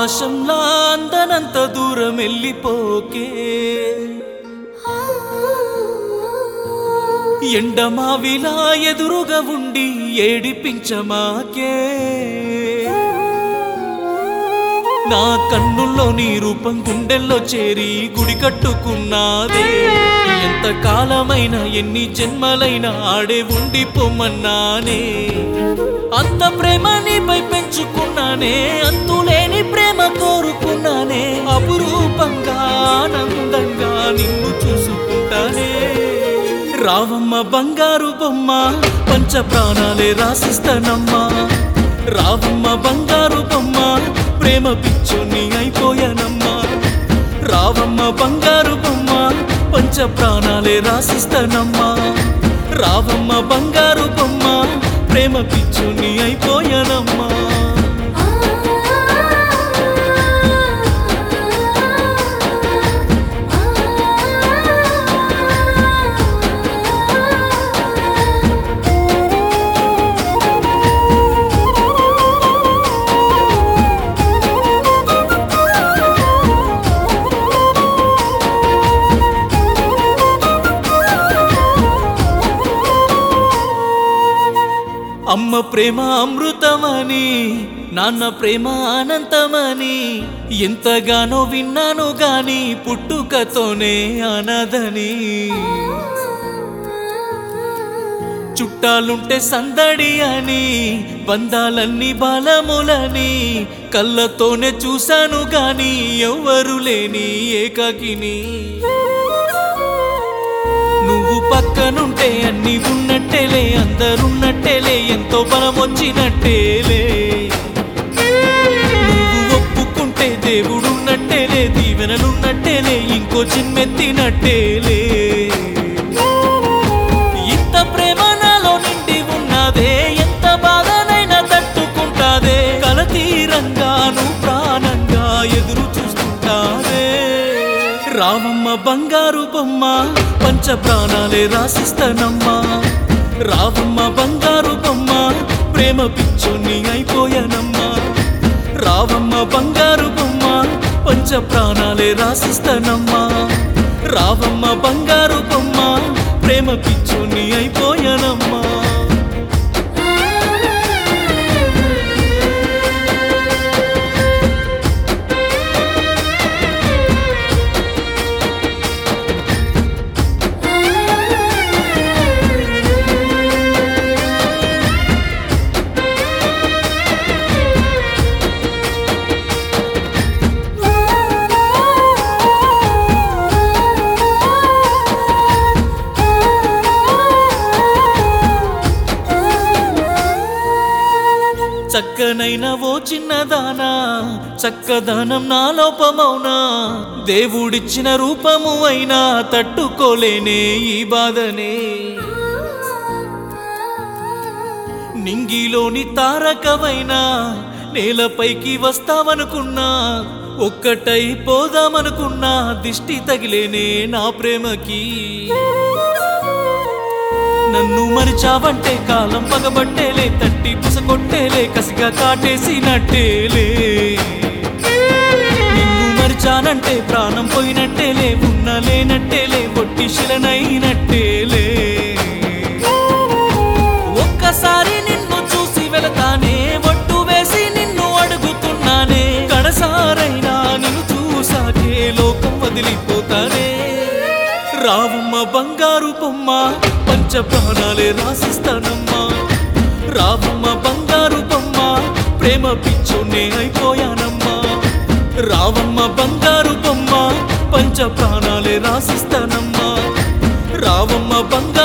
ఆకాశంలా అందనంత దూరం వెళ్ళిపోకే ఎండమావిలా ఎదురుగా ఉండి ఏడిపించమాకే నా కన్నుల్లో నీ రూపం గుండెల్లో చేరి గుడి కట్టుకున్నాదే ఎంత కాలమైన ఎన్ని జన్మలైనా ఆడే ఉండి పొమ్మన్నానే అంత ప్రేమ నీపై పెంచుకున్నానే అంతులేని ప్రేమ కోరుకున్నానే అపురూపంగా ఆనందంగా నిన్ను చూసుకుంటానే రావమ్మ బంగారు బొమ్మ పంచ ప్రాణాలే రాసిస్తానమ్మా రావమ్మ బంగారు బొమ్మ ప్రేమ పిచ్చోని అయిపోయానమ్మా రావమ్మ బంగారు బొమ్మ పంచ ప్రాణాలే రాసిస్తానమ్మా రావమ్మ బంగారు బొమ్మ ప్రేమ పిచ్చోని అయిపోయానమ్మా అమ్మ ప్రేమ అమృతమని నాన్న ప్రేమ అనంతమని ఎంతగానో విన్నాను గాని పుట్టుకతోనే అనదని చుట్టాలుంటే సందడి అని బంధాలన్నీ బలములని కళ్ళతోనే చూశాను గాని ఎవ్వరు లేని ఏకాకిని నువ్వు పక్కనుంటే అన్ని ఉన్నట్టేలే అందరున్నట్టేలే ఎంతో బలం వచ్చినట్టేలే నువ్వు ఒప్పుకుంటే దేవుడున్నట్టేలే దీవెనలున్నట్టేలే ఇంకో చిమ్మెత్తినట్టేలే ఇంత ప్రేమ నాలో నిండి ఉన్నదే ఎంత బాధనైనా తట్టుకుంటాదే కలతీరంగాను ప్రాణంగా ఎదురు చూస్తుంటాదే రామమ్మ బంగారు బొమ్మ పంచ ప్రాణాలే రాసిస్తానమ్మా రావమ్మ బంగారు బొమ్మ ప్రేమ పిచ్చోని అయిపోయానమ్మా రావమ్మ బంగారు బొమ్మ పంచ ప్రాణాలే రాసిస్తానమ్మా రావమ్మ బంగారు బొమ్మ ప్రేమ పిచ్చోని అయిపోయానమ్మా చక్కనైన ఓ చిన్నదానా చక్కదనం నా లోపమౌనా దేవుడిచ్చిన రూపము అయినా తట్టుకోలేనే ఈ బాధనే నింగిలోని తారకవైనా నేలపైకి వస్తావనుకున్నా ఒక్కటై పోదామనుకున్నా దిష్టి తగిలేనే నా ప్రేమకి నన్ను మరిచావంటే కాలం పగబట్టేలే తట్టి పుసకొట్టేలే కసిగా కాటేసినట్టేలే నిన్ను మరిచానంటే ప్రాణం పోయినట్టేలే ఉన్న లేనట్టేలే పొట్టి శిలనైనట్టేలే ఒక్కసారి నిన్ను చూసి వెళతానే ఒట్టు వేసి నిన్ను అడుగుతున్నానే కడసారైనా నిన్ను చూసాకే లోకం వదిలిపోతానే రావమ్మ బంగారు బొమ్మ పంచ ప్రాణాలే రాసిస్తానమ్మా రావమ్మ బంగారు బొమ్మ ప్రేమ పిచ్చోనే అయిపోయానమ్మా రావమ్మ బంగారు బొమ్మ పంచ ప్రాణాలే రాసిస్తానమ్మా రావమ్మ బంగారు